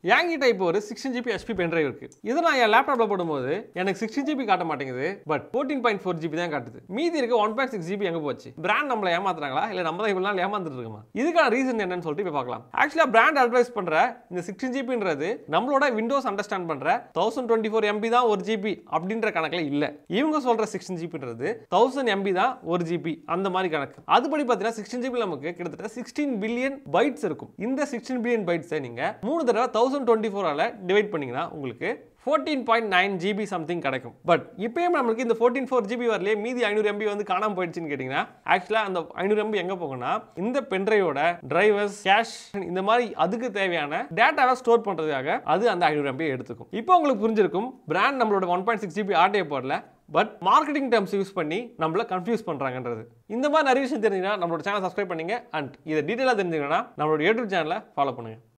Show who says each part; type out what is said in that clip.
Speaker 1: என்கிட்ட இப்போ ஒரு சிக்ஸ்டின் ஜிபி ஹெச்பி பென்ட்ரைவ் இருக்கு இதை நான் என் லேப்டாப்ல போடும்போது எனக்கு சிக்ஸ்டின் ஜிபி காட்ட மாட்டேங்குது but fourteen point four GB தான் காட்டுது மீதி இருக்க ஒன் பாயிண்ட் சிக்ஸ் ஜிபி எங்க போச்சு பிராண்ட் நம்மள ஏமாத்துறாங்களா இல்ல நம்ம தான் இவ்வளவு நாள் ஏமாந்துட்டு இருக்கோமா இதுக்கான ரீசன் என்னன்னு சொல்லிட்டு இப்போ பார்க்கலாம் ஆக்சுவலா பிராண்ட் அட்வைஸ் பண்ற இந்த சிக்ஸ்டின் ஜிபின்றது நம்மளோட விண்டோஸ் அண்டர்ஸ்டாண்ட் பண்ற தௌசண்ட் டுவெண்ட்டி ஃபோர் எம்பி தான் ஒரு ஜிபி அப்படின்ற கணக்குல இல்ல இவங்க சொல்ற சிக்ஸ்டின் ஜிபின்றது தௌசண்ட் எம்பி தான் ஒரு ஜிபி அந்த மாதிரி கணக்கு அதுபடி பார்த்தீங்கன்னா சிக்ஸ்டின் ஜிபி நமக்கு கிட்டத்தட்ட சிக்ஸ்டீன் பில்லியன் பைட்ஸ் இருக்கும் இந்த சிக்ஸ்டீன் பில்லியன் பைட்ஸை நீங்க மூணு தடவை தௌசண்ட் டுவெண்ட்டி ஃபோரால டிவைட் பண்ணீங்கன்னா உங்களுக்கு fourteen point nine GB something கிடைக்கும் பட் இப்பயும் நம்மளுக்கு இந்த ஃபோர்டீன் ஃபோர் ஜிபி வரலையே மீதி ஐநூறு எம்பி வந்து காணாம போயிடுச்சுன்னு கேட்டிங்கன்னா ஆக்சுவலாக அந்த ஐநூறு எம்பி எங்கே போகும்னா இந்த பென்ட்ரைவோட டிரைவர்ஸ் கேஷ் இந்த மாதிரி அதுக்கு தேவையான டேட்டாவை ஸ்டோர் பண்ணுறதுக்காக அது அந்த ஐநூறு எம்பி எடுத்துக்கும் இப்போ உங்களுக்கு புரிஞ்சிருக்கும் பிராண்ட் நம்மளோட one point six GB RTI போடல பட் மார்க்கெட்டிங் டேர்ம்ஸ் யூஸ் பண்ணி நம்மள கன்ஃபியூஸ் பண்ணுறாங்கன்றது இந்த மாதிரி நிறைய விஷயம் தெரிஞ்சுன்னா நம்மளோட சேனல் சப்ஸ்கிரைப் பண்ணுங்க அண்ட் இதை டீட்டெயிலாக தெரிஞ்சுக்கணும்னா நம்மளோட யூடியூப் சேனலை ஃபாலோ பண்ணுங்க